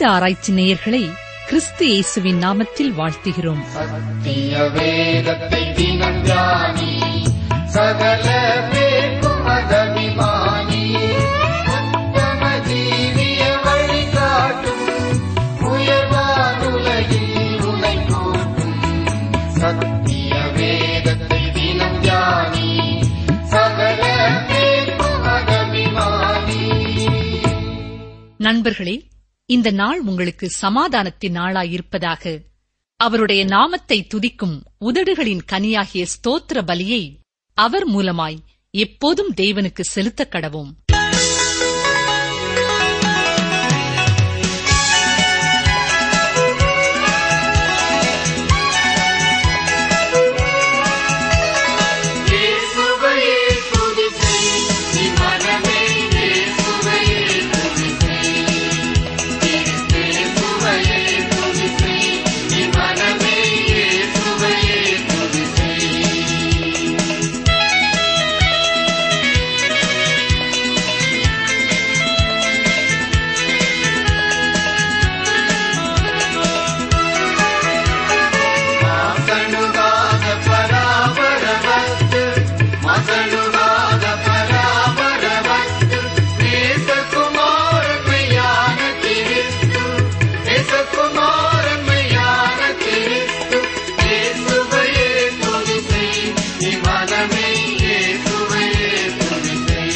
வேத ஆராய்ச்சி நேயர்களை கிறிஸ்து இயேசுவின் நாமத்தில் வாழ்த்துகிறோம் சத்திய வேதத்தை தினம் தியானி சகல பேர்க்கும் அதபிமானி உத்தம ஜீவிய வழிகாட்டும் உயர்வானுலகில் உனை கூட்டும் சத்திய வேதத்தை தினம் தியானி சகல பேர்க்கும் அதபிமானி நண்பர்களே இந்த நாள் உங்களுக்கு சமாதானத்தின் நாளாயிருப்பதாக அவருடைய நாமத்தை துதிக்கும் உதடுகளின் கனியாகிய ஸ்தோத்திர பலியை அவர் மூலமாய் எப்போதும் தேவனுக்கு செலுத்தக் கடவோம் இயேசுவையே துதி செய் நீ மனமே இயேசுவையே துதி செய் இயேசுவையே துதி செய் நீ மனமே இயேசுவையே துதி செய் ಮಾತನುಗಾದ ಪರಾಪರ ವಸ್ತು ಮತನುಗಾದ ಪರಾಪರ ವಸ್ತು ದೇಶ ಕುಮಾರನ್ಮಯಾನ ತಿರಿಸ್ತು ದೇಶ ಕುಮಾರನ್ಮಯಾನ ತಿರಿಸ್ತು ಯೇಸುவையே துதி செய் நீ மனமே இயேசுவையே துதி செய்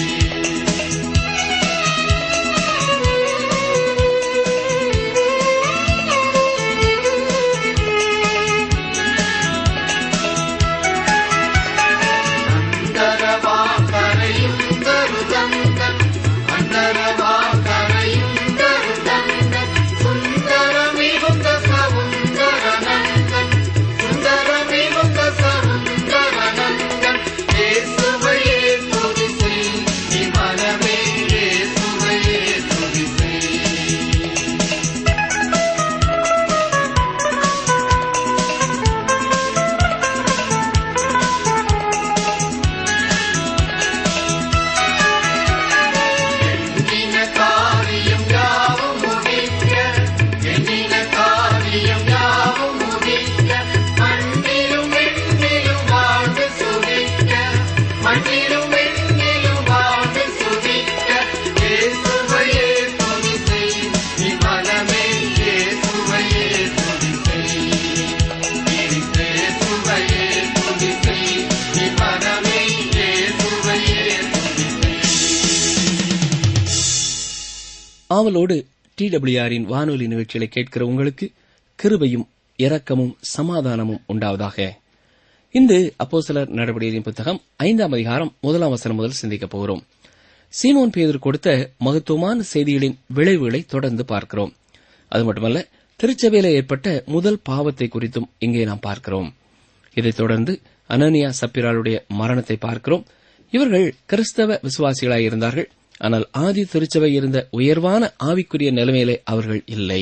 அந்தரவா கரையும் தருதந்தன் அந்தரவா கரையும் தருதந்தன் சுந்தரமிகுந்த சவுந்தரநந்தன் சுந்தரமிகுந்த சவுந்தரநந்தன் இயேசுவையே துதி செய் நீ மனமே இயேசுவையே துதி செய் எண்ணின காரியம் யாவும் முடிக்க எண்ணின காரியம் யாவும் முடிக்க மண்ணிலும் எண்ணிலும் வாழ்ந்து சுகிக்க மண்ணிலும் எண்ணிலும் வாழ்ந்து சுகிக்க இயேசுவையே துதி செய் நீ மனமே இயேசுவையே துதி செய் இயேசுவையே துதி செய் நீ மனமே இயேசுவையே துதி செய் ஆவலோடு டிடபிள்யூஆரின் வானொலி நிகழ்ச்சிகளை கேட்கிற உங்களுக்கு கிருபையும் இரக்கமும் சமாதானமும் உண்டாவதாக இன்று அப்போஸ்தலர் நடவடிக்கையின் புத்தகம் ஐந்தாம் அதிகாரம் முதலாம் வசனம் முதல் சிந்திக்கப் போகிறோம் சீமோன் பேதர் கொடுத்த மகத்துவமான செய்திகளின் விளைவுகளை தொடர்ந்து பார்க்கிறோம் அது மட்டுமல்ல திருச்சபையில ஏற்பட்ட முதல் பாவத்தை குறித்தும் இங்கே நாம் பார்க்கிறோம் இதைத் தொடர்ந்து அனனியா சப்பிராளுடைய மரணத்தை பார்க்கிறோம் இவர்கள் கிறிஸ்தவ விசுவாசிகளாய் இருந்தார்கள் ஆனால் ஆதி திருச்சபை இருந்த உயர்வான ஆவிக்குரிய நிலைமையிலே அவர்கள் இல்லை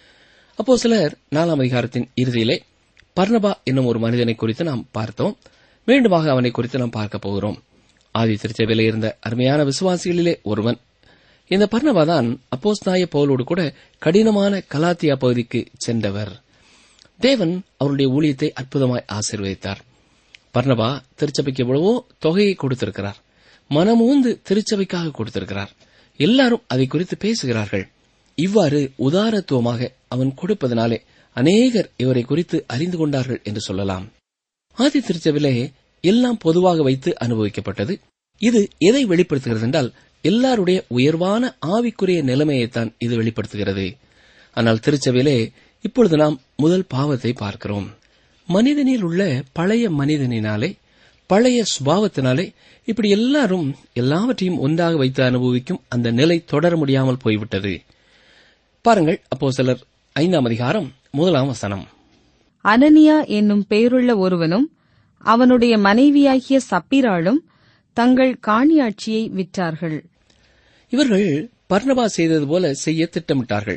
அப்போ சிலர் நாலாம் அதிகாரத்தின் இறுதியிலே பர்ணபா என்னும் ஒரு மனிதனை குறித்து நாம் பார்த்தோம் மீண்டுமாக அவனை குறித்து நாம் பார்க்க போகிறோம் ஆதி திருச்சபையிலே இருந்த அருமையான விசுவாசிகளிலே ஒருவன் இந்த பர்ணபா தான் அப்போஸ்தாய பவுலோடு கூட கடினமான கலாத்தியா பகுதிக்கு சென்றவர் தேவன் அவருடைய ஊழியத்தை அற்புதமாய் ஆசீர்வதித்தார் பர்ணபா திருச்சபைக்கு எவ்வளவோ தொகையை கொடுத்திருக்கிறார் மனமூந்து திருச்சபைக்காக கொடுத்திருக்கிறார் எல்லாரும் அதை குறித்து பேசுகிறார்கள் இவ்வாறு உதாரத்துவமாக அவன் கொடுப்பதனாலே அநேகர் இவரை குறித்து அறிந்து கொண்டார்கள் என்று சொல்லலாம் ஆதி திருச்சபையிலே எல்லாம் பொதுவாக வைத்து அனுபவிக்கப்பட்டது இது எதை வெளிப்படுத்துகிறது என்றால் எல்லாருடைய உயர்வான ஆவிக்குரிய நிலைமையைத்தான் இது வெளிப்படுத்துகிறது ஆனால் திருச்சபையிலே இப்பொழுது நாம் முதல் பாவத்தை பார்க்கிறோம் மனிதனில் உள்ள பழைய மனிதனினாலே பழைய சுபாவத்தினாலே இப்படி எல்லாரும் எல்லாவற்றையும் ஒன்றாக வைத்து அனுபவிக்கும் அந்த நிலை தொடர முடியாமல் போய்விட்டது பாருங்கள் அப்போ சிலர் ஐந்தாம் அதிகாரம் முதலாம் வசனம் அனனியா என்னும் பெயருள்ள ஒருவனும் அவனுடைய மனைவியாகிய சப்பிராளும் தங்கள் காணியாட்சியை விற்றார்கள் இவர்கள் பர்ணபா செய்தது போல செய்ய திட்டமிட்டார்கள்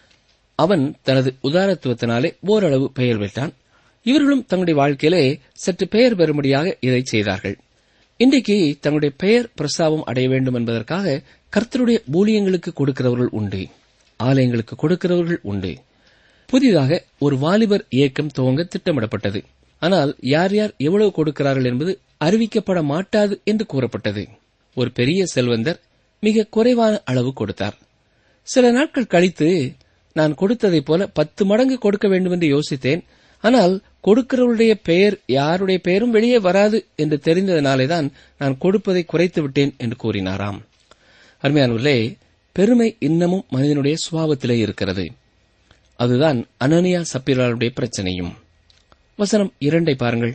அவன் தனது உதாரத்துவத்தினாலே ஓரளவு பெயர் பெற்றான் இவர்களும் தங்களுடைய வாழ்க்கையிலே சற்று பெயர் பெறும்படியாக இதை செய்தார்கள் இன்றைக்கு தங்களுடைய பெயர் பிரஸ்தாபம் அடைய வேண்டும் என்பதற்காக கர்த்தருடைய ஊழியங்களுக்கு கொடுக்கிறவர்கள் உண்டு ஆலயங்களுக்கு கொடுக்கிறவர்கள் உண்டு புதிதாக ஒரு வாலிபர் இயக்கம் துவங்க திட்டமிடப்பட்டது ஆனால் யார் யார் எவ்வளவு கொடுக்கிறார்கள் என்பது அறிவிக்கப்பட மாட்டாது என்று கூறப்பட்டது ஒரு பெரிய செல்வந்தர் மிக குறைவான அளவு கொடுத்தார் சில நாட்கள் கழித்து நான் கொடுத்ததைப் போல பத்து மடங்கு கொடுக்க வேண்டும் என்று யோசித்தேன் ஆனால் கொடுக்கிறவருடைய பெயர் யாருடைய பெயரும் வெளியே வராது என்று தெரிந்ததனாலேதான் நான் கொடுப்பதை குறைத்து விட்டேன் என்று கூறினாராம் அருமையானவர்களே பெருமை இன்னமும் மனிதனுடைய சுபாவத்திலே இருக்கிறது அதுதான் அனனியா சப்பிராளுடைய பிரச்சனையும் வசனம் இரண்டை பாருங்கள்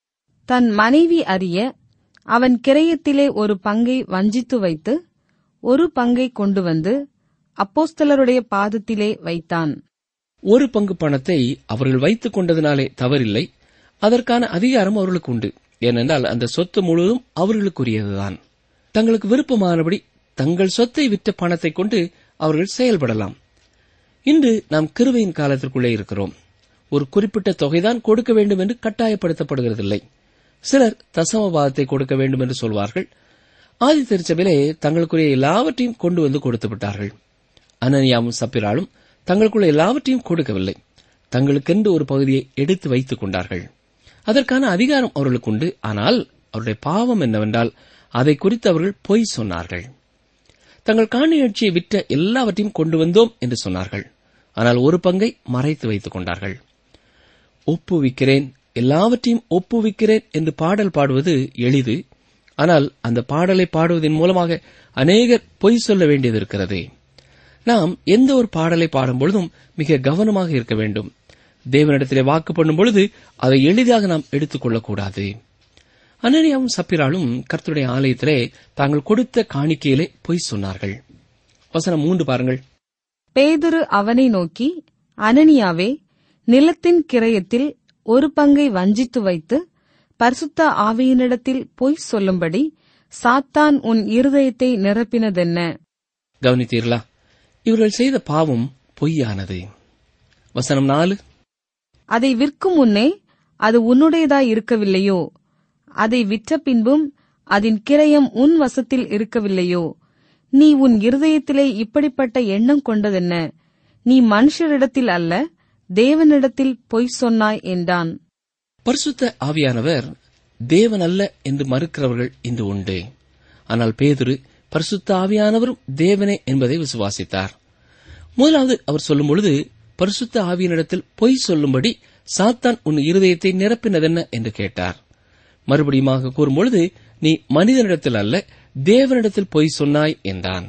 தன் மனைவி அறிய அவன் கிரயத்திலே ஒரு பங்கை வஞ்சித்து வைத்து ஒரு பங்கை கொண்டு வந்து அப்போஸ்தலருடைய பாதத்திலே வைத்தான் ஒரு பங்கு பணத்தை அவர்கள் வைத்துக் கொண்டதினாலே தவறில்லை அதற்கான அதிகாரம் அவர்களுக்கு உண்டு ஏனென்றால் அந்த சொத்து முழுவதும் அவர்களுக்குரியதுதான் தங்களுக்கு விருப்பமானபடி தங்கள் சொத்தை விற்ற பணத்தை கொண்டு அவர்கள் செயல்படலாம் இன்று நாம் கிருபையின் காலத்திற்குள்ளே இருக்கிறோம் ஒரு குறிப்பிட்ட தொகைதான் கொடுக்க வேண்டும் என்று கட்டாயப்படுத்தப்படுகிறதில்லை சிலர் தசமபாதத்தை கொடுக்க வேண்டும் என்று சொல்வார்கள் ஆதி திருச்சபையிலே தங்களுக்குரிய எல்லாவற்றையும் கொண்டு வந்து கொடுத்து விட்டார்கள் அனனியாவும் சப்பிராலும் தங்களுக்குள்ள எல்லாவற்றையும் கொடுக்கவில்லை தங்களுக்கென்று ஒரு பகுதியை எடுத்து வைத்துக் கொண்டார்கள் அதற்கான அதிகாரம் அவர்களுக்கு உண்டு ஆனால் அவருடைய பாவம் என்னவென்றால் அதை குறித்து அவர்கள் பொய் சொன்னார்கள் தங்கள் காணியாட்சியை விற்ற எல்லாவற்றையும் கொண்டு வந்தோம் என்று சொன்னார்கள் ஆனால் ஒரு பங்கை மறைத்து வைத்துக் கொண்டார்கள் ஒப்புவிக்கிறேன் எல்லாவற்றையும் ஒப்புவிக்கிறேன் என்று பாடல் பாடுவது எளிது ஆனால் அந்த பாடலை பாடுவதன் மூலமாக அநேகர் பொய் சொல்ல வேண்டியது இருக்கிறது நாம் எந்த ஒரு பாடலை பாடும் பொழுதும் மிக கவனமாக இருக்க வேண்டும் தேவனிடத்திலே வாக்கு பண்ணும் பொழுது அதை எளிதாக நாம் எடுத்துக் கொள்ளக்கூடாது அனனியாவும் சப்பிராலும் கர்த்தருடைய ஆலயத்திலே தாங்கள் கொடுத்த காணிக்கையிலே பொய் சொன்னார்கள் வசனம் மூன்று பாருங்கள் பேதுரு அவனை நோக்கி அனனியாவே நிலத்தின் கிரயத்தில் ஒரு பங்கை வஞ்சித்து வைத்து பரிசுத்த ஆவியினிடத்தில் பொய் சொல்லும்படி சாத்தான் உன் இருதயத்தை நிரப்பினதென்ன கவனித்தீர்களா இவர்கள் செய்த பாவம் பொய்யானது வசனம் நாலு அதை விற்கும் முன்னே அது உன்னுடையதாய் இருக்கவில்லையோ அதை விற்ற பின்பும் அதன் கிரயம் உன் வசத்தில் இருக்கவில்லையோ நீ உன் இருதயத்திலே இப்படிப்பட்ட எண்ணம் கொண்டதென்ன நீ மனுஷரிடத்தில் அல்ல தேவனிடத்தில் பொய் சொன்னாய் என்றான் பரிசுத்த ஆவியானவர் தேவன் அல்ல என்று மறுக்கிறவர்கள் இன்று உண்டு ஆனால் பேதுரு பரிசுத்த ஆவியானவரும் தேவனே என்பதை விசுவாசித்தார் முதலாவது அவர் சொல்லும் பொழுது பரிசுத்த ஆவியனிடத்தில் பொய் சொல்லும்படி சாத்தான் உன் இருதயத்தை நிரப்பினதென்ன என்று கேட்டார் மறுபடியுமாக கூறும்பொழுது நீ மனிதனிடத்தில் அல்ல தேவனிடத்தில் பொய் சொன்னாய் என்றான்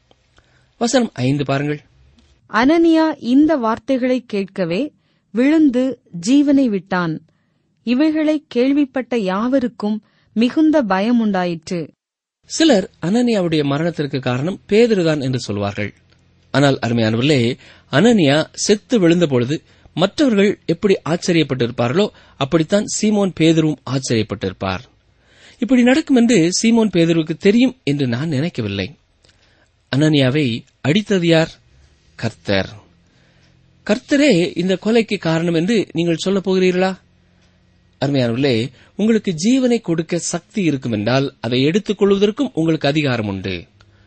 வசனம் ஐந்து பாருங்கள் அனனியா இந்த வார்த்தைகளை கேட்கவே விழுந்து ஜீவனை விட்டான் இவைகளை கேள்விப்பட்ட யாவருக்கும் மிகுந்த பயம் உண்டாயிற்று சிலர் அனனியாவுடைய மரணத்திற்கு காரணம் பேதுருதான் என்று சொல்வார்கள் ஆனால் அருமையானவர்களே அனனியா செத்து விழுந்த பொழுது மற்றவர்கள் எப்படி ஆச்சரியப்பட்டிருப்பார்களோ அப்படித்தான் சீமோன் பேதுருவும் ஆச்சரியப்பட்டிருப்பார் இப்படி நடக்கும் என்று சீமோன் பேதுருவுக்கு தெரியும் என்று நான் நினைக்கவில்லை அனனியாவை அடித்தது யார் கர்த்தர் கர்த்தரே இந்த கொலைக்கு காரணம் என்று நீங்கள் சொல்லப் போகிறீர்களா அருமையானவர்களே உங்களுக்கு ஜீவனை கொடுக்க சக்தி இருக்கும் என்றால் அதை எடுத்துக் கொள்வதற்கும் உங்களுக்கு அதிகாரம் உண்டு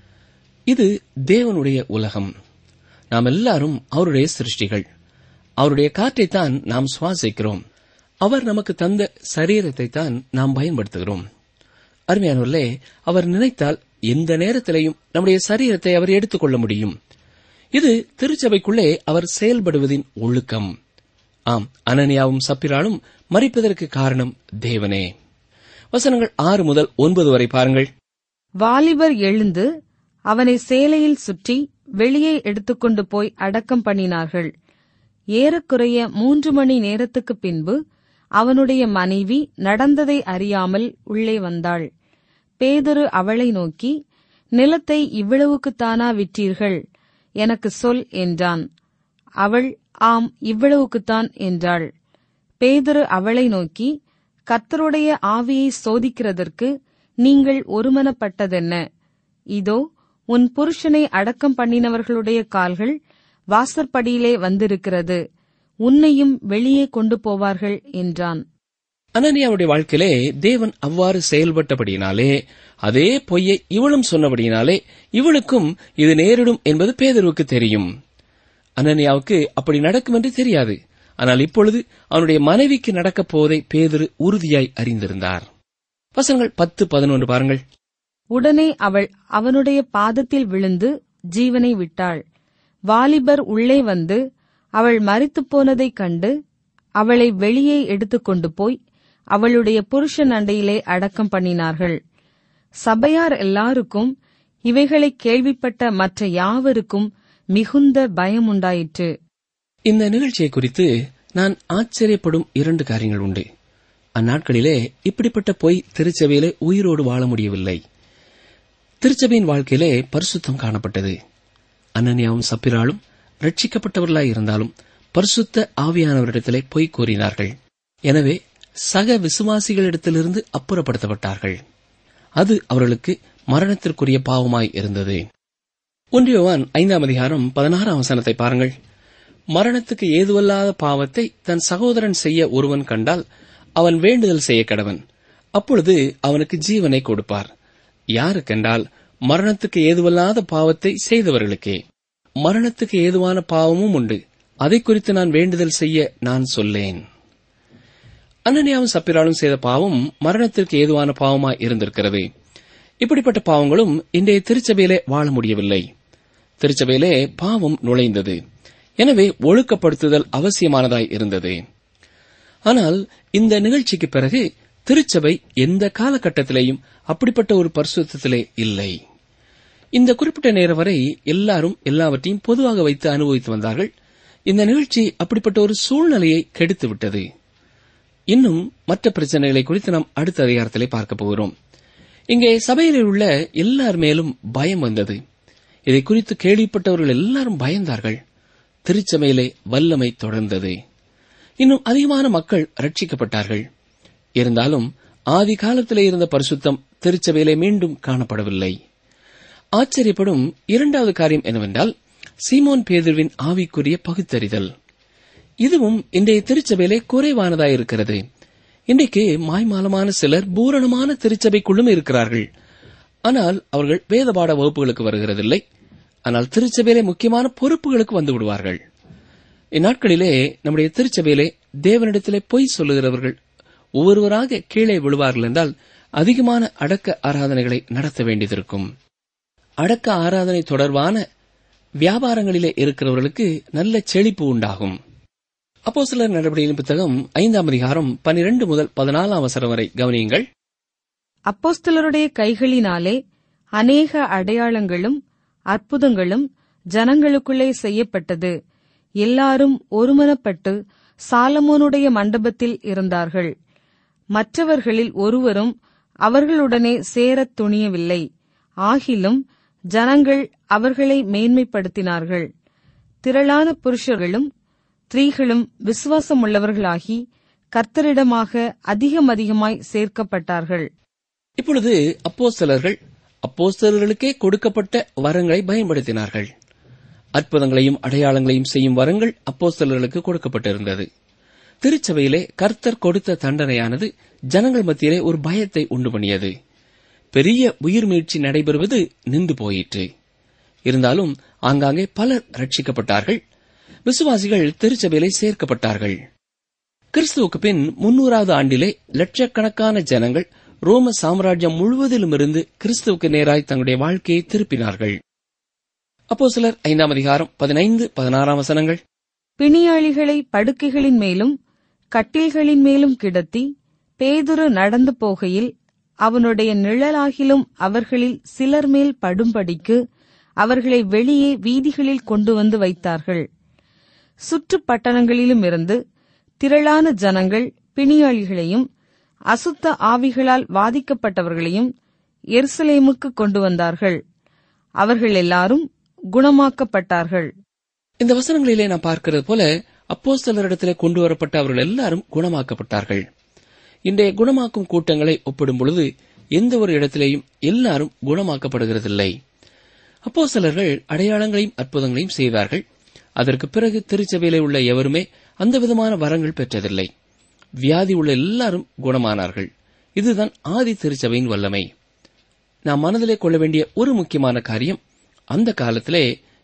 இது தேவனுடைய உலகம் நாம் எல்லாரும் அவருடைய சிருஷ்டிகள் அவருடைய காற்றைத்தான் நாம் சுவாசிக்கிறோம் அவர் நமக்கு தந்த சரீரத்தை தான் நாம் பயன்படுத்துகிறோம் அருமையானவர்களே அவர் நினைத்தால் எந்த நேரத்திலையும் நம்முடைய சரீரத்தை அவர் எடுத்துக்கொள்ள முடியும் இது திருச்சபைக்குள்ளே அவர் செயல்படுவதின் ஒழுக்கம் ஆம் அனனியாவும் சப்பிராலும் மறிப்பதற்கு காரணம் தேவனே வசனங்கள் ஆறு முதல் ஒன்பது வரை பாருங்கள் வாலிபர் எழுந்து அவனை சேலையில் சுற்றி வெளியே எடுத்துக்கொண்டு போய் அடக்கம் பண்ணினார்கள் ஏறக்குறைய மூன்று மணி நேரத்துக்கு பின்பு அவனுடைய மனைவி நடந்ததை அறியாமல் உள்ளே வந்தாள் பேதுரு அவளை நோக்கி நிலத்தை இவ்வளவுக்குத்தானா விற்றீர்கள் எனக்கு சொல் என்றான் அவள் ஆம் இவ்வளவுக்குத்தான் என்றாள் பேதுரு அவளை நோக்கி கர்த்தருடைய ஆவியை சோதிக்கிறதற்கு நீங்கள் ஒருமனப்பட்டதென்ன இதோ உன் புருஷனை அடக்கம் பண்ணினவர்களுடைய கால்கள் வாசற்படியிலே வந்திருக்கிறது உன்னையும் வெளியே கொண்டு போவார்கள் என்றான் அனனியாவுடைய வாழ்க்கையிலே தேவன் அவ்வாறு செயல்பட்டபடியினாலே அதே பொய்யை இவளும் சொன்னபடியினாலே இவளுக்கும் இது நேரிடும் என்பது பேதருவுக்கு தெரியும் அனனியாவுக்கு அப்படி நடக்கும் என்று தெரியாது ஆனால் இப்பொழுது அவனுடைய மனைவிக்கு நடக்கப் போவதை பேதுரு உறுதியாய் அறிந்திருந்தார் வசனங்கள் பத்து பதினொன்று பாருங்கள் உடனே அவள் அவனுடைய பாதத்தில் விழுந்து ஜீவனை விட்டாள் வாலிபர் உள்ளே வந்து அவள் மரித்துப் போனதைக் கண்டு அவளை வெளியே எடுத்துக்கொண்டு போய் அவளுடைய புருஷன் அண்டையிலே அடக்கம் பண்ணினார்கள் சபையார் எல்லாருக்கும் இவைகளை கேள்விப்பட்ட மற்ற யாவருக்கும் மிகுந்த பயமுண்டாயிற்று இந்த நிகழ்ச்சியை குறித்து நான் ஆச்சரியப்படும் இரண்டு காரியங்கள் உண்டு அந்நாட்களிலே இப்படிப்பட்ட பொய் திருச்சபையிலே உயிரோடு வாழ முடியவில்லை திருச்சபையின் வாழ்க்கையிலே பரிசுத்தம் காணப்பட்டது அனன்யாவும் சப்பிராலும் ரட்சிக்கப்பட்டவர்களாய் இருந்தாலும் பரிசுத்த ஆவியானவரிடத்திலே பொய் கூறினார்கள் எனவே சக விசுவாசிகளிடத்திலிருந்து அப்புறப்படுத்தப்பட்டார்கள் அது அவர்களுக்கு மரணத்திற்குரிய பாவமாய் இருந்தது ஒன்றியவான் ஐந்தாம் அதிகாரம் பதினாறாம் வசனத்தை பாருங்கள் மரணத்துக்கு ஏதுவல்லாத பாவத்தை தன் சகோதரன் செய்ய ஒருவன் கண்டால் அவன் வேண்டுதல் செய்ய கடவன் அப்பொழுது அவனுக்கு ஜீவனை கொடுப்பார் யாருக்கென்றால் மரணத்துக்கு ஏதுவல்லாத பாவத்தை செய்தவர்களுக்கே மரணத்துக்கு ஏதுவான பாவமும் உண்டு அதை குறித்து நான் வேண்டுதல் செய்ய நான் சொல்லேன் அனனியாவும் சப்பிராலும் செய்த பாவம் மரணத்திற்கு ஏதுவான பாவமாய் இருந்திருக்கிறது இப்படிப்பட்ட பாவங்களும் இன்றைய திருச்சபையிலே வாழ முடியவில்லை திருச்சபையிலே பாவம் நுழைந்தது எனவே ஒழுக்கப்படுத்துதல் அவசியமானதாய் இருந்தது ஆனால் இந்த நிகழ்ச்சிக்கு பிறகு திருச்சபை எந்த காலகட்டத்திலேயும் அப்படிப்பட்ட ஒரு பரிசுத்திலே இல்லை இந்த குறிப்பிட்ட நேரம் வரை எல்லாரும் எல்லாவற்றையும் பொதுவாக வைத்து அனுபவித்து வந்தார்கள் இந்த நிகழ்ச்சி அப்படிப்பட்ட ஒரு சூழ்நிலையை கெடுத்துவிட்டது இன்னும் மற்ற பிரச்சனைகளை குறித்து நாம் அடுத்த அதிகாரத்திலே பார்க்க போகிறோம் இங்கே சபையில் உள்ள எல்லார் மேலும் பயம் வந்தது இதை குறித்து கேள்விப்பட்டவர்கள் எல்லாரும் பயந்தார்கள் திருச்சபையிலே வல்லமை தொடர்ந்தது இன்னும் அதிகமான மக்கள் ரட்சிக்கப்பட்டார்கள் இருந்தாலும் ஆதி காலத்திலே இருந்த பரிசுத்தம் திருச்சபையிலே மீண்டும் காணப்படவில்லை ஆச்சரியப்படும் இரண்டாவது காரியம் என்னவென்றால் சீமோன் பேதுருவின் ஆவிக்குரிய பகுத்தறிதல் இதுவும் இன்றைய திருச்சபையிலே குறைவானதாயிருக்கிறது இன்றைக்கு மாய்மாலமான சிலர் பூரணமான திருச்சபைக்குள்ளும் இருக்கிறார்கள் ஆனால் அவர்கள் வேதபாட வகுப்புகளுக்கு வருகிறதில்லை ஆனால் திருச்சபையிலே முக்கியமான பொறுப்புகளுக்கு வந்து விடுவார்கள் இந்நாட்களிலே நம்முடைய திருச்சபையிலே தேவனிடத்திலே பொய் சொல்லுகிறவர்கள் ஒவ்வொருவராக கீழே விழுவார்கள் என்றால் அதிகமான அடக்க ஆராதனைகளை நடத்த வேண்டியதிருக்கும் அடக்க ஆராதனை தொடர்பான வியாபாரங்களிலே இருக்கிறவர்களுக்கு நல்ல செழிப்பு உண்டாகும் அப்போ சிலர் நடவடிக்கையின் புத்தகம் ஐந்தாம் அதிகாரம் பனிரெண்டு முதல் பதினாலாம் அவசரம் வரை கவனியுங்கள் அப்போஸ்தலருடைய கைகளினாலே அநேக அடையாளங்களும் அற்புதங்களும் ஜனங்களுக்குள்ளே செய்யப்பட்டது எல்லாரும் ஒருமனப்பட்டு சாலமோனுடைய மண்டபத்தில் இருந்தார்கள் மற்றவர்களில் ஒருவரும் அவர்களுடனே சேரத் துணியவில்லை ஆகிலும் ஜனங்கள் அவர்களை மேன்மைப்படுத்தினார்கள் திரளான புருஷர்களும் ஸ்திரீகளும் விசுவாசமுள்ளவர்களாகி கர்த்தரிடமாக அதிகம் அதிகமாய் சேர்க்கப்பட்டார்கள் இப்பொழுது அப்போஸ்தலர்கள் அப்போஸ்தலர்களுக்கே கொடுக்கப்பட்ட வரங்களை பயன்படுத்தினார்கள் அற்புதங்களையும் அடையாளங்களையும் செய்யும் வரங்கள் அப்போஸ்தலர்களுக்கு கொடுக்கப்பட்டிருந்தது திருச்சபையிலே கர்த்தர் கொடுத்த தண்டனையானது ஜனங்கள் மத்தியிலே ஒரு பயத்தை உண்டு பண்ணியது பெரிய உயிர் மீட்சி நடைபெறுவது நின்று போயிற்று இருந்தாலும் ஆங்காங்கே பலர் ரட்சிக்கப்பட்டார்கள் விசுவாசிகள் திருச்சபையிலே சேர்க்கப்பட்டார்கள் கிறிஸ்துவுக்கு பின் முன்னூறாவது ஆண்டிலே லட்சக்கணக்கான ஜனங்கள் ரோம சாம்ராஜ்யம் முழுவதிலும் இருந்து கிறிஸ்துவுக்கு நேராய் தங்களுடைய வாழ்க்கையை திருப்பினார்கள் அப்போ சிலர் ஐந்தாம் அதிகாரம் பதினைந்து பதினாறாம் வசனங்கள் பிணியாளிகளை படுக்கைகளின் மேலும் கட்டில்களின் மேலும் கிடத்தி பேதுரு நடந்து போகையில் அவனுடைய நிழலாகிலும் அவர்களில் சிலர் மேல் படும்படிக்கு அவர்களை வெளியே வீதிகளில் கொண்டு வந்து வைத்தார்கள் சுற்றுப் பட்டணங்களிலும் இருந்து திரளான ஜனங்கள் பிணியாளிகளையும் அசுத்த ஆவிகளால் வாதிக்கப்பட்டவர்களையும் எருசலேமுக்கு கொண்டு வந்தார்கள் அவர்கள் எல்லாரும் குணமாக்கப்பட்டார்கள் இந்த வசனங்களிலே நாம் பார்க்கிறது போல அப்போஸ்தலரிடத்திலே கொண்டு வரப்பட்ட அவர்கள் எல்லாரும் குணமாக்கப்பட்டார்கள் இன்றைய குணமாக்கும் கூட்டங்களை ஒப்பிடும் பொழுது எந்த ஒரு இடத்திலேயும் எல்லாரும் குணமாக்கப்படுகிறதில்லை அப்போஸ்தலர்கள் அடையாளங்களையும் அற்புதங்களையும் செய்தார்கள் அதற்கு பிறகு திருச்சபையிலே உள்ள எவருமே அந்த விதமான வரங்கள் பெற்றதில்லை வியாதி உள்ள எல்லாரும் குணமானார்கள் இதுதான் ஆதி திருச்சபையின் வல்லமை நாம் மனதிலே கொள்ள வேண்டிய ஒரு முக்கியமான காரியம் அந்த காலத்திலே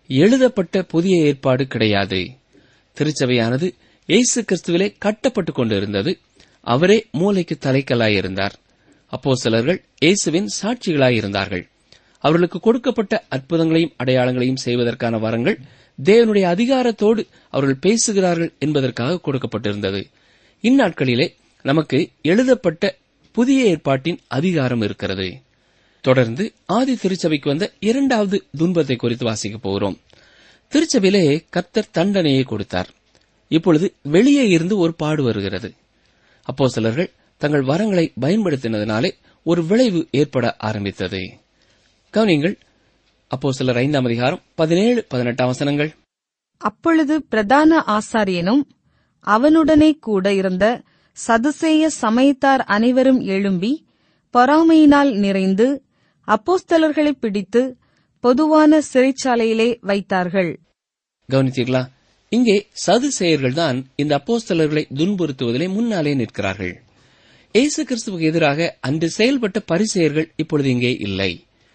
எழுதப்பட்ட புதிய ஏற்பாடு கிடையாது திருச்சபையானது இயேசு கிறிஸ்துவிலே கட்டப்பட்டுக் கொண்டிருந்தது அவரே மூளைக்கு தலைக்கல்லாயிருந்தார் அப்போ சிலர்கள் இயேசுவின் சாட்சிகளாயிருந்தார்கள் அவர்களுக்கு கொடுக்கப்பட்ட அற்புதங்களையும் அடையாளங்களையும் செய்வதற்கான வரங்கள் தேவனுடைய அதிகாரத்தோடு அவர்கள் பேசுகிறார்கள் என்பதற்காக கொடுக்கப்பட்டிருந்தது இந்நாட்களிலே நமக்கு எழுதப்பட்ட புதிய ஏற்பாட்டின் அதிகாரம் இருக்கிறது தொடர்ந்து ஆதி திருச்சபைக்கு வந்த இரண்டாவது துன்பத்தை குறித்து வாசிக்கப் போகிறோம் திருச்சபையிலே கர்த்தர் தண்டனையை கொடுத்தார் இப்பொழுது வெளியே இருந்து ஒரு பாடு வருகிறது அப்போ சிலர்கள் தங்கள் வரங்களை பயன்படுத்தினதினாலே ஒரு விளைவு ஏற்பட ஆரம்பித்தது கவனிங்கள் அப்போ சிலர் ஐந்தாம் அதிகாரம் பதினேழு பதினெட்டாம் வசனங்கள் அப்பொழுது பிரதான ஆசாரியனும் அவனுடனே கூட இருந்த சதுசேய சமயத்தார் அனைவரும் எழும்பி பொறாமையினால் நிறைந்து அப்போஸ்தலர்களை பிடித்து பொதுவான சிறைச்சாலையிலே வைத்தார்கள் கவனித்தீர்களா இங்கே சதுசேயர்கள் தான் இந்த அப்போஸ்தலர்களை துன்புறுத்துவதிலே முன்னாலே நிற்கிறார்கள் இயேசு கிறிஸ்துவுக்கு எதிராக அன்று செயல்பட்ட பரிசெயர்கள் இப்பொழுது இங்கே இல்லை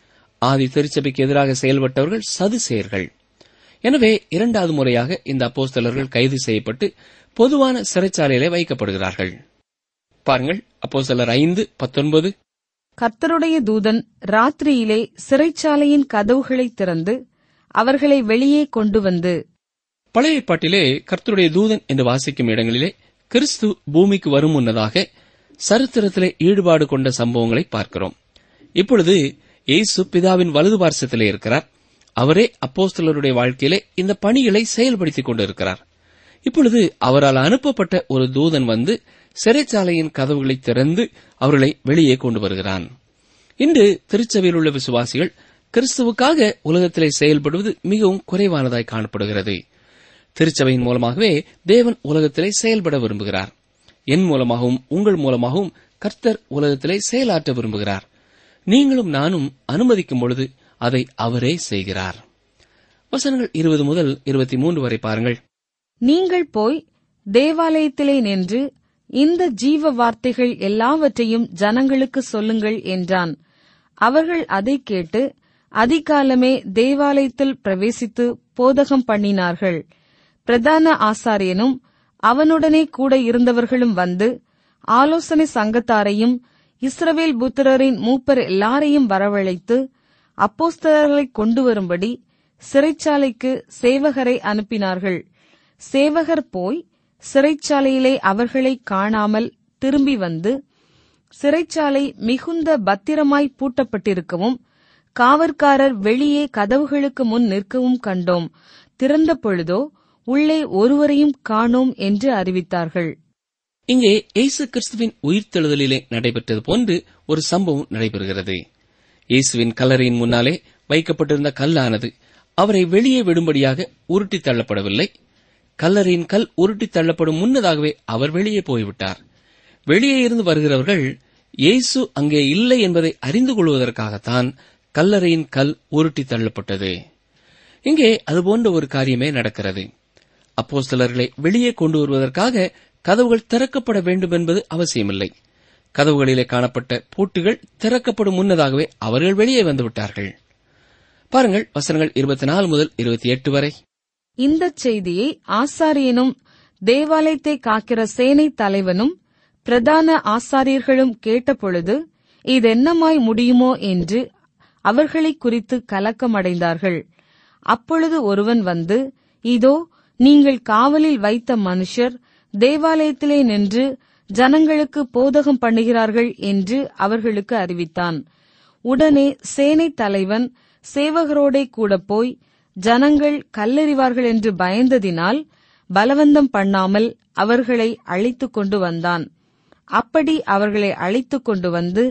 ஆதி திருச்சபைக்கு எதிராக செயல்பட்டவர்கள் சதுசேயர்கள் எனவே இரண்டாவது முறையாக இந்த அப்போஸ்தலர்கள் கைது செய்யப்பட்டு பொதுவான சிறைச்சாலையிலே வைக்கப்படுகிறார்கள் பாருங்கள் அப்போஸ்தலர் ஐந்து பத்தொன்பது கர்த்தருடைய தூதன் ராத்திரியிலே சிறைச்சாலையின் கதவுகளை திறந்து அவர்களை வெளியே கொண்டு வந்து பழைய ஏற்பாட்டிலே கர்த்தருடைய தூதன் என்று வாசிக்கும் இடங்களிலே கிறிஸ்து பூமிக்கு வரும் முன்னதாக சரித்திரத்திலே ஈடுபாடு கொண்ட சம்பவங்களை பார்க்கிறோம் இப்பொழுது இயேசு பிதாவின் வலது பார்சத்திலே இருக்கிறார் அவரே அப்போஸ்தலருடைய வாழ்க்கையிலே இந்த பணிகளை செயல்படுத்திக் கொண்டிருக்கிறார் இப்பொழுது அவரால் அனுப்பப்பட்ட ஒரு தூதன் வந்து சிறைச்சாலையின் கதவுகளை திறந்து அவர்களை வெளியே கொண்டு வருகிறான் இன்று திருச்சபையில் உள்ள விசுவாசிகள் கிறிஸ்துவுக்காக உலகத்திலே செயல்படுவது மிகவும் குறைவானதாய் காணப்படுகிறது திருச்சபையின் மூலமாகவே தேவன் உலகத்திலே செயல்பட விரும்புகிறார் என் மூலமாகவும் உங்கள் மூலமாகவும் கர்த்தர் உலகத்திலே செயலாற்ற விரும்புகிறார் நீங்களும் நானும் அனுமதிக்கும் பொழுது அதை அவரே செய்கிறார் வசனங்கள் இருபது முதல் இருபத்தி மூன்று வரை பாருங்கள் நீங்கள் போய் தேவாலயத்திலே நின்று இந்த ஜீவ வார்த்தைகள் எல்லாவற்றையும் ஜனங்களுக்கு சொல்லுங்கள் என்றான் அவர்கள் அதைக் கேட்டு அதிகாலமே தேவாலயத்தில் பிரவேசித்து போதகம் பண்ணினார்கள் பிரதான ஆசாரியனும் அவனுடனே கூட இருந்தவர்களும் வந்து ஆலோசனை சங்கத்தாரையும் இஸ்ரவேல் புத்திரரின் மூப்பர் எல்லாரையும் வரவழைத்து அப்போஸ்தலர்களை கொண்டு வரும்படி சிறைச்சாலைக்கு சேவகரை அனுப்பினார்கள் சேவகர் போய் சிறைச்சாலையிலே அவர்களை காணாமல் திரும்பி வந்து சிறைச்சாலை மிகுந்த பத்திரமாய் பூட்டப்பட்டிருக்கவும் காவற்காரர் வெளியே கதவுகளுக்கு முன் நிற்கவும் கண்டோம் திறந்த பொழுதோ உள்ளே ஒருவரையும் காணோம் என்று அறிவித்தார்கள் இங்கே இயேசு கிறிஸ்துவின் உயிர்த்தெழுதலிலே நடைபெற்றது போன்று ஒரு சம்பவம் நடைபெறுகிறது இயேசுவின் கல்லறையின் முன்னாலே வைக்கப்பட்டிருந்த கல்லானது அவரை வெளியே விடும்படியாக உருட்டித் தள்ளப்படவில்லை கல்லறையின் கல் உருட்டித் தள்ளப்படும் முன்னதாகவே அவர் வெளியே போய்விட்டார் வெளியே இருந்து வருகிறவர்கள் இயேசு அங்கே இல்லை என்பதை அறிந்து கொள்வதற்காகத்தான் கல்லறையின் கல் உருட்டித் தள்ளப்பட்டது இங்கே அதுபோன்ற ஒரு காரியமே நடக்கிறது அப்போஸ்தலர்களை வெளியே கொண்டு வருவதற்காக கதவுகள் திறக்கப்பட வேண்டும் என்பது அவசியமில்லை கதவுகளிலே காணப்பட்ட பூட்டுகள் திறக்கப்படும் முன்னதாகவே அவர்கள் வெளியே வந்துவிட்டார்கள் பாருங்கள் வசனங்கள் இருபத்தி நாலு முதல் இருபத்தி எட்டு வரை இந்தச் செய்தியை ஆசாரியனும் தேவாலயத்தை காக்கிற சேனை தலைவனும் பிரதான ஆசாரியர்களும் கேட்டபொழுது இதென்னமாய் முடியுமோ என்று அவர்களைக் குறித்து கலக்கமடைந்தார்கள் அப்பொழுது ஒருவன் வந்து இதோ நீங்கள் காவலில் வைத்த மனுஷர் தேவாலயத்திலே நின்று ஜனங்களுக்கு போதகம் பண்ணுகிறார்கள் என்று அவர்களுக்கு அறிவித்தான் உடனே சேனை தலைவன் சேவகரோடே கூட போய் ஜனங்கள் கல்லெறிவார்கள் என்று பயந்ததினால் பலவந்தம் பண்ணாமல் அவர்களை அழைத்துக் கொண்டு வந்தான் அப்படி அவர்களை அழைத்துக் கொண்டு வந்து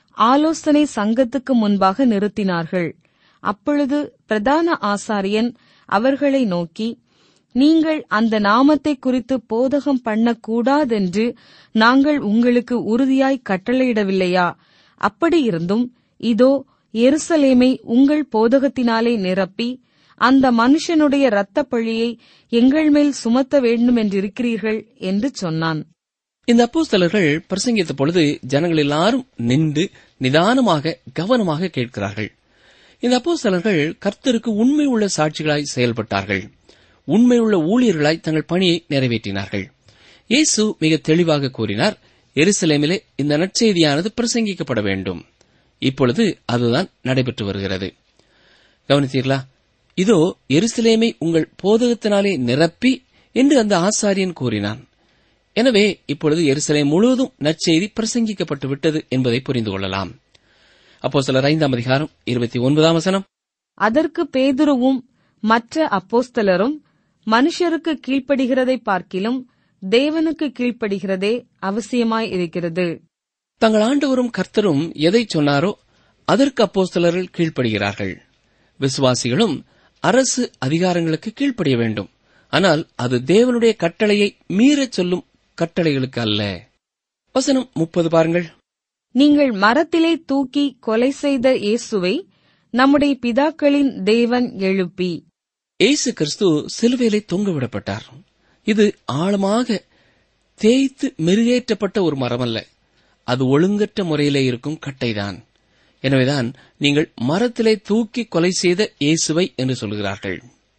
ஆலோசனை சங்கத்துக்கு முன்பாக நிறுத்தினார்கள் அப்பொழுது பிரதான ஆசாரியன் அவர்களை நோக்கி நீங்கள் அந்த நாமத்தை குறித்து போதகம் பண்ணக்கூடாதென்று நாங்கள் உங்களுக்கு உறுதியாய் கட்டளையிடவில்லையா அப்படியிருந்தும் இதோ எருசலேமை உங்கள் போதகத்தினாலே நிரப்பி அந்த மனுஷனுடைய இரத்தப் பழியை எங்கள் மேல் சுமத்த வேண்டும் என்றிருக்கிறீர்கள் என்று சொன்னான் இந்த அப்போஸ்தலர்கள் பிரசங்கித்த பொழுது ஜனங்கள் எல்லாரும் நின்று நிதானமாக கவனமாக கேட்கிறார்கள் இந்த அப்போஸ்தலர்கள் கர்த்தருக்கு உண்மை உள்ள சாட்சிகளாய் செயல்பட்டார்கள் உண்மையுள்ள ஊழியர்களாய் தங்கள் பணியை நிறைவேற்றினார்கள் இயேசு மிக தெளிவாக கூறினார் எருசலேமிலே இந்த நற்செய்தியானது பிரசங்கிக்கப்பட வேண்டும் இப்பொழுது அதுதான் நடைபெற்று வருகிறது கவனித்தீர்களா இதோ எருசலேமை உங்கள் போதகத்தினாலே நிரப்பி என்று அந்த ஆசாரியன் கூறினான் எனவே இப்பொழுது எருசலேம் முழுவதும் நற்செய்தி பிரசங்கிக்கப்பட்டு விட்டது என்பதை புரிந்து கொள்ளலாம் அப்போ சிலர் ஐந்தாம் அதிகாரம் இருபத்தி ஒன்பதாம் வசனம் அதற்கு பேதுருவும் மற்ற அப்போஸ்தலரும் மனுஷருக்கு கீழ்ப்படுகிறதை பார்க்கிலும் தேவனுக்கு கீழ்ப்படுகிறதே அவசியமாய் இருக்கிறது தங்கள் ஆண்டவரும் கர்த்தரும் எதை சொன்னாரோ அதற்கு அப்போஸ்தலர்கள் கீழ்ப்படுகிறார்கள் விசுவாசிகளும் அரசு அதிகாரங்களுக்கு கீழ்ப்படிய வேண்டும் ஆனால் அது தேவனுடைய கட்டளையை மீறச் சொல்லும் கட்டளைகளுக்கு அல்ல வசனம் முப்பது பாருங்கள் நீங்கள் மரத்திலே தூக்கி கொலை செய்த இயேசுவை நம்முடைய பிதாக்களின் தேவன் எழுப்பி இயேசு கிறிஸ்து சிலுவையிலே தொங்கவிடப்பட்டார் இது ஆழமாக தேய்த்து மெருகேற்றப்பட்ட ஒரு மரம் அல்ல அது ஒழுங்கற்ற முறையிலே இருக்கும் கட்டைதான் எனவேதான் நீங்கள் மரத்திலே தூக்கி கொலை செய்த இயேசுவை என்று சொல்கிறார்கள்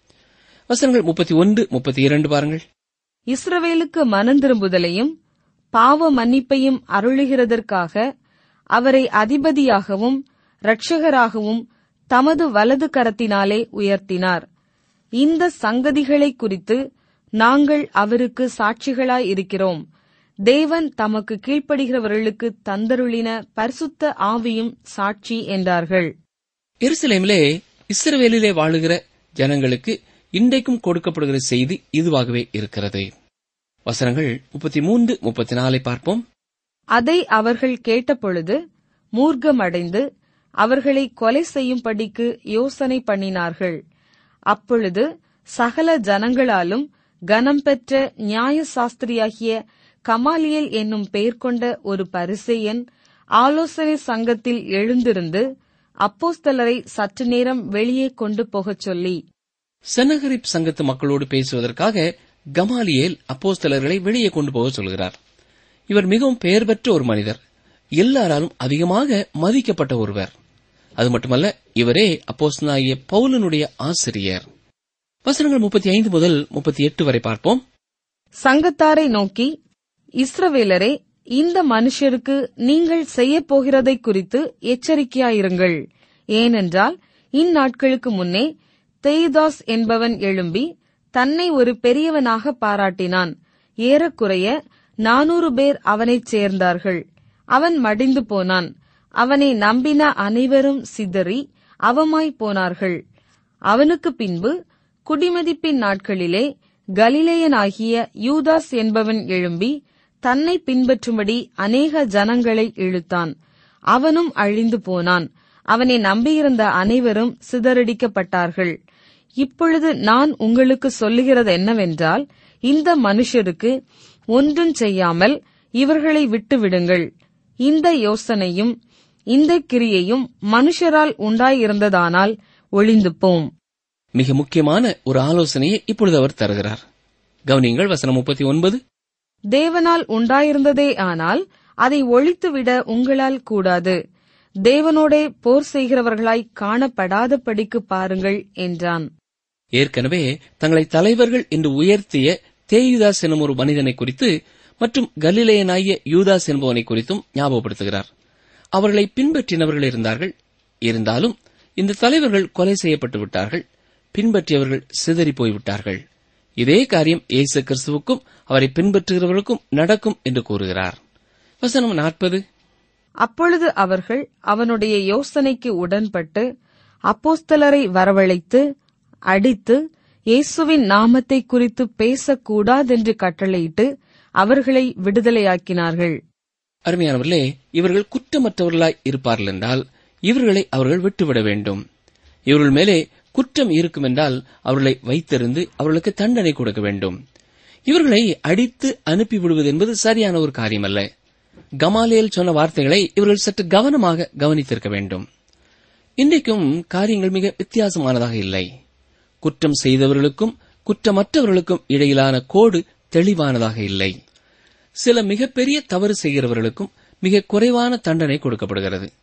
வசனங்கள் முப்பத்தி ஒன்று முப்பத்தி இரண்டு பாருங்கள் இஸ்ரவேலுக்கு மனந்திரும்புதலையும் பாவ மன்னிப்பையும் அருளுகிறதற்காக அவரை அதிபதியாகவும் இரட்சகராகவும் தமது வலது கரத்தினாலே உயர்த்தினார் இந்த சங்கதிகளை குறித்து நாங்கள் அவருக்கு சாட்சிகளாய் இருக்கிறோம் தேவன் தமக்கு கீழ்ப்படுகிறவர்களுக்கு தந்தருளின பரிசுத்த ஆவியும் சாட்சி என்றார்கள் எருசலேமிலே இஸ்ரவேலிலே வாழுகிற ஜனங்களுக்கு இன்றைக்கும் கொடுக்கப்படுகிற செய்தி இதுவாகவே இருக்கிறது வசனங்கள் முப்பத்தி மூன்று முப்பத்தி நாலை பார்ப்போம் அதை அவர்கள் கேட்டபொழுது மூர்க்கமடைந்து அவர்களை கொலை செய்யும்படிக்கு யோசனை பண்ணினார்கள் அப்பொழுது சகல ஜனங்களாலும் கனம் பெற்ற நியாய சாஸ்திரியாகிய கமாலியல் என்னும் பெயர் கொண்ட ஒரு பரிசேயன் ஆலோசனை சங்கத்தில் எழுந்திருந்து அப்போஸ்தலரை சற்று நேரம் வெளியே கொண்டு போகச் சொல்லி செனகரிப் சங்கத்து மக்களோடு பேசுவதற்காக கமாலியேல் அப்போஸ்தலர்களை வெளியே கொண்டு போக சொல்கிறார் இவர் மிகவும் பெயர் பெற்ற ஒரு மனிதர் எல்லாராலும் அதிகமாக மதிக்கப்பட்ட ஒருவர் அது மட்டுமல்ல இவரே அப்போஸ்தலனாகிய பவுலனுடைய ஆசிரியர் வசனங்கள் முப்பத்தி ஐந்து முதல் முப்பத்தி எட்டு வரை பார்ப்போம் சங்கத்தாரை நோக்கி இஸ்ரவேலரே இந்த மனுஷருக்கு நீங்கள் செய்யப் போகிறதைக் குறித்து எச்சரிக்கையாயிருங்கள் ஏனென்றால் இந்நாட்களுக்கு முன்னே தெய்தாஸ் என்பவன் எழும்பி தன்னை ஒரு பெரியவனாக பாராட்டினான் ஏறக்குறைய நானூறு பேர் அவனைச் சேர்ந்தார்கள் அவன் மடிந்து போனான் அவனை நம்பின அனைவரும் சிதறி அவமாய் போனார்கள் அவனுக்கு பின்பு குடிமதிப்பின் நாட்களிலே கலிலேயனாகிய யூதாஸ் என்பவன் எழும்பி தன்னை பின்பற்றும்படி அநேக ஜனங்களை இழுத்தான் அவனும் அழிந்து போனான் அவனை நம்பியிருந்த அனைவரும் சிதறடிக்கப்பட்டார்கள் இப்பொழுது நான் உங்களுக்கு சொல்லுகிறது என்னவென்றால் இந்த மனுஷருக்கு ஒன்றும் செய்யாமல் இவர்களை விட்டுவிடுங்கள் இந்த யோசனையும் இந்த கிரியையும் மனுஷரால் உண்டாயிருந்ததானால் ஒளிந்து போம் மிக முக்கியமான ஒரு ஆலோசனையை இப்பொழுது அவர் தருகிறார் கவனியங்கள் வசனம் முப்பத்தி ஒன்பது தேவனால் உண்டாயிருந்ததே ஆனால் அதை ஒழித்துவிட உங்களால் கூடாது தேவனோடே போர் செய்கிறவர்களாய் காணப்படாதபடிக்கு பாருங்கள் என்றான் ஏற்கனவே தங்களை தலைவர்கள் என்று உயர்த்திய தேயுதாஸ் எனும் ஒரு மனிதனை குறித்து மற்றும் கலிலேயனாகிய யூதாஸ் என்பவனை குறித்தும் ஞாபகப்படுத்துகிறார் அவர்களை பின்பற்றினவர்கள் இருந்தார்கள் இருந்தாலும் இந்த தலைவர்கள் கொலை செய்யப்பட்டு விட்டார்கள் பின்பற்றியவர்கள் சிதறி போய்விட்டார்கள் இதே காரியம் இயேசு கிறிஸ்துவுக்கும் அவரை பின்பற்றுகிறவர்களுக்கும் நடக்கும் என்று கூறுகிறார் வசனம் நாற்பது அப்பொழுது அவர்கள் அவனுடைய யோசனைக்கு உடன்பட்டு அப்போஸ்தலரை வரவழைத்து அடித்து இயேசுவின் நாமத்தை குறித்து பேசக்கூடாதென்று கட்டளையிட்டு அவர்களை விடுதலையாக்கினார்கள் அருமையானவர்களே இவர்கள் குற்றமற்றவர்களாய் இருப்பார்கள் என்றால் இவர்களை அவர்கள் விட்டுவிட வேண்டும் இவர்கள் மேலே குற்றம் இருக்கும் என்றால் அவர்களை வைத்திருந்து அவர்களுக்கு தண்டனை கொடுக்க வேண்டும் இவர்களை அடித்து அனுப்பி விடுவது என்பது சரியான ஒரு காரியமல்ல கமாலியல் சொன்ன வார்த்தைகளை இவர்கள் சற்று கவனமாக கவனித்திருக்க வேண்டும் இன்றைக்கும் காரியங்கள் மிக வித்தியாசமானதாக இல்லை குற்றம் செய்தவர்களுக்கும் குற்றமற்றவர்களுக்கும் இடையிலான கோடு தெளிவானதாக இல்லை சில மிகப்பெரிய தவறு செய்கிறவர்களுக்கும் மிக குறைவான தண்டனை கொடுக்கப்படுகிறது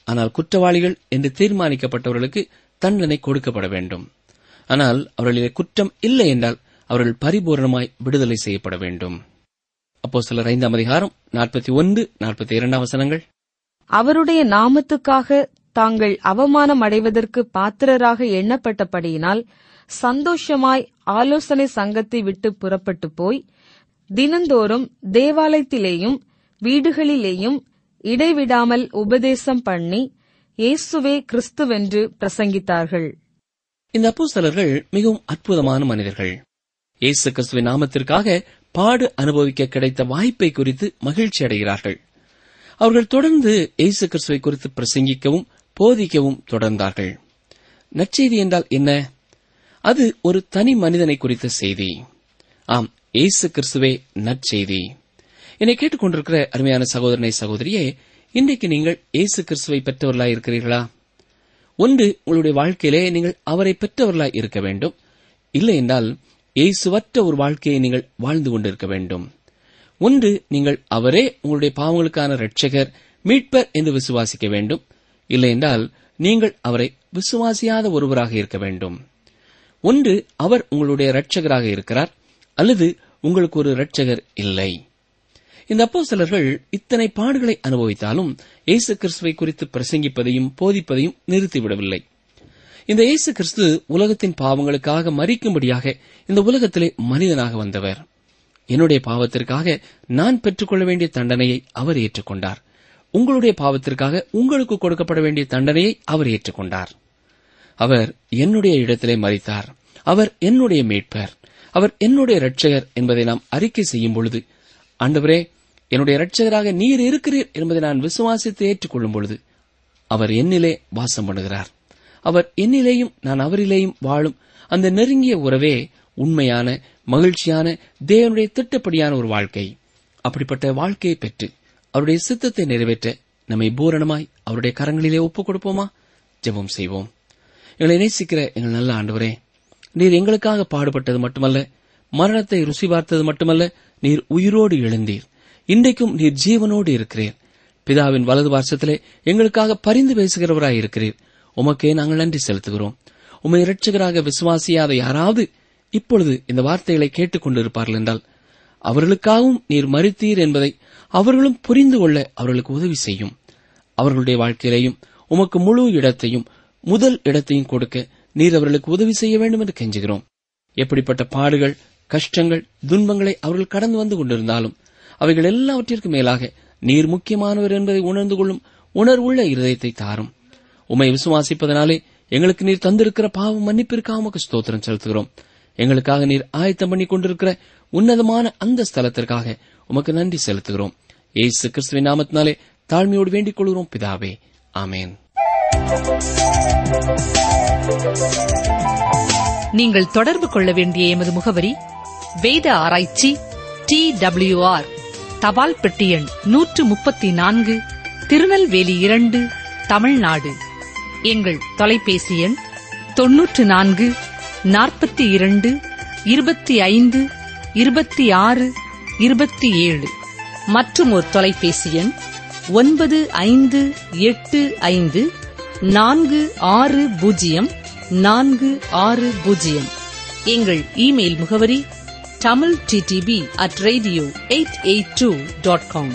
ஆனால் குற்றவாளிகள் என்று தீர்மானிக்கப்பட்டவர்களுக்கு தண்டனை கொடுக்கப்பட வேண்டும் ஆனால் அவர்களிலே குற்றம் இல்லை என்றால் அவர்கள் பரிபூரணமாய் விடுதலை செய்யப்பட வேண்டும் அப்போ சிலர் ஐந்தாம் அதிகாரம் நாற்பத்தி ஒன்று நாற்பத்தி இரண்டாம் வசனங்கள் அவருடைய நாமத்துக்காக தாங்கள் அவமானம் அடைவதற்கு பாத்திரராக எண்ணப்பட்டபடியினால் சந்தோஷமாய் ஆலோசனை சங்கத்தை விட்டு புறப்பட்டு போய் தினந்தோறும் தேவாலயத்திலேயும் வீடுகளிலேயும் இடைவிடாமல் உபதேசம் பண்ணி இயேசுவே கிறிஸ்துவென்று பிரசங்கித்தார்கள் இந்த அப்போஸ்தலர்கள் மிகவும் அற்புதமான மனிதர்கள் இயேசு கிறிஸ்துவின் நாமத்திற்காக பாடு அனுபவிக்க கிடைத்த வாய்ப்பை குறித்து மகிழ்ச்சி அடைகிறார்கள் அவர்கள் தொடர்ந்து இயேசு கிறிஸ்துவை குறித்து பிரசங்கிக்கவும் போதிக்கவும் தொடர்ந்தார்கள் நற்செய்தி என்றால் என்ன அது ஒரு தனி மனிதனை குறித்த செய்தி ஆம் இயேசு கிறிஸ்துவே நற்செய்தி என்னை கேட்டுக்கொண்டிருக்கிற அருமையான சகோதரனை சகோதரியே இன்றைக்கு நீங்கள் இயேசு கிறிஸ்துவை பெற்றவர்களாய் இருக்கிறீர்களா ஒன்று உங்களுடைய வாழ்க்கையிலே நீங்கள் அவரை பெற்றவர்களாய் இருக்க வேண்டும் இல்லை என்றால் இயேசுவற்ற ஒரு வாழ்க்கையை நீங்கள் வாழ்ந்து கொண்டிருக்க வேண்டும் ஒன்று நீங்கள் அவரே உங்களுடைய பாவங்களுக்கான இரட்சகர் மீட்பர் என்று விசுவாசிக்க வேண்டும் இல்லை என்றால் நீங்கள் அவரை விசுவாசியாத ஒருவராக இருக்க வேண்டும் ஒன்று அவர் உங்களுடைய இரட்சகராக இருக்கிறார் அல்லது உங்களுக்கு ஒரு இரட்சகர் இல்லை இந்த அப்போஸ்தலர்கள் இத்தனை பாடுகளை அனுபவித்தாலும் இயேசு கிறிஸ்துவை குறித்து பிரசங்கிப்பதையும் போதிப்பதையும் நிறுத்திவிடவில்லை இந்த இயேசு கிறிஸ்து உலகத்தின் பாவங்களுக்காக மறிக்கும்படியாக இந்த உலகத்திலே மனிதனாக வந்தவர் என்னுடைய பாவத்திற்காக நான் பெற்றுக்கொள்ள வேண்டிய தண்டனையை அவர் ஏற்றுக்கொண்டார் உங்களுடைய பாவத்திற்காக உங்களுக்கு கொடுக்கப்பட வேண்டிய தண்டனையை அவர் ஏற்றுக்கொண்டார் அவர் என்னுடைய இடத்திலே மறித்தார் அவர் என்னுடைய மீட்பர் அவர் என்னுடைய இரட்சகர் என்பதை நாம் அறிக்கை செய்யும் பொழுது ஆண்டவரே என்னுடைய இரட்சகராக நீர் இருக்கிறீர் என்பதை நான் விசுவாசித்து ஏற்றுக்கொள்ளும் பொழுது அவர் என்னிலே வாசம் பண்ணுகிறார் அவர் என்னிலேயும் நான் அவரிலேயும் வாழும் அந்த நெருங்கிய உறவே உண்மையான மகிழ்ச்சியான தேவனுடைய திட்டப்படியான ஒரு வாழ்க்கை அப்படிப்பட்ட வாழ்க்கையை பெற்று அவருடைய சித்தத்தை நிறைவேற்ற நம்மை பூரணமாய் அவருடைய கரங்களிலே ஒப்புக் கொடுப்போமா ஜெபம் செய்வோம் எங்களை நேசிக்கிற எங்கள் நல்ல ஆண்டவரே நீர் எங்களுக்காக பாடுபட்டது மட்டுமல்ல மரணத்தை ருசி பார்த்தது மட்டுமல்ல நீர் உயிரோடு எழுந்தீர் இன்றைக்கும் நீர் ஜீவனோடு இருக்கிறீர் பிதாவின் வலது பார்சத்திலே எங்களுக்காக பரிந்து பேசுகிறவராய் இருக்கிறீர் உமக்கே நாங்கள் நன்றி செலுத்துகிறோம் உமை இரட்சகராக விசுவாசியாத யாராவது இப்பொழுது இந்த வார்த்தைகளை கேட்டுக் கொண்டிருப்பார்கள் என்றால் அவர்களுக்காகவும் நீர் மறுத்தீர் என்பதை அவர்களும் புரிந்து கொள்ள அவர்களுக்கு உதவி செய்யும் அவர்களுடைய வாழ்க்கையிலேயும் உமக்கு முழு இடத்தையும் முதல் இடத்தையும் கொடுக்க நீர் அவர்களுக்கு உதவி செய்ய வேண்டும் என்று கெஞ்சுகிறோம் எப்படிப்பட்ட பாடுகள் கஷ்டங்கள் துன்பங்களை அவர்கள் கடந்து வந்து கொண்டிருந்தாலும் அவைகள் எல்லாவற்றிற்கும் மேலாக நீர் முக்கியமானவர் என்பதை உணர்ந்து கொள்ளும் உணர்வுள்ள இருதயத்தை தாரும் உம்மை விசுவாசிப்பதனாலே எங்களுக்கு நீர் தந்திருக்கிற பாவம் மன்னிப்பிற்காக உமக்கு ஸ்தோத்திரம் செலுத்துகிறோம் எங்களுக்காக நீர் ஆயத்தம் பண்ணி கொண்டிருக்கிற உன்னதமான அந்த ஸ்தலத்திற்காக உமக்கு நன்றி செலுத்துகிறோம் ஏசு கிறிஸ்துவின் நாமத்தினாலே தாழ்மையோடு வேண்டிக் கொள்கிறோம் பிதாவே ஆமேன் நீங்கள் தொடர்பு கொள்ள வேண்டிய எமது முகவரி வேத ஆராய்ச்சி டி ஆர் தபால் பெட்டி எண் நூற்று முப்பத்தி நான்கு திருநெல்வேலி இரண்டு தமிழ்நாடு எங்கள் தொலைபேசி எண் தொன்னூற்று நான்கு நாற்பத்தி இரண்டு இருபத்தி ஐந்து இருபத்தி ஆறு இருபத்தி ஏழு மற்றும் ஒரு தொலைபேசி எண் ஒன்பது ஐந்து எட்டு ஐந்து நான்கு ஆறு பூஜ்ஜியம் நான்கு ஆறு பூஜ்ஜியம் எங்கள் இமெயில் முகவரி Tamil DTP at radio eight eight two dot com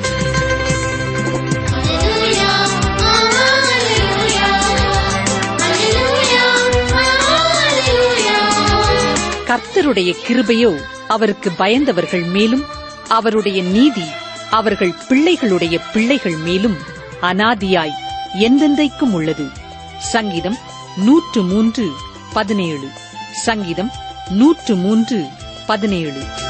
கர்த்தருடைய கிருபையோ அவருக்கு பயந்தவர்கள் மேலும் அவருடைய நீதி அவர்கள் பிள்ளைகளுடைய பிள்ளைகள் மேலும் அனாதியாய் எந்தெந்தைக்கும் உள்ளது சங்கீதம் நூற்று மூன்று பதினேழு சங்கீதம் நூற்று மூன்று பதினேழு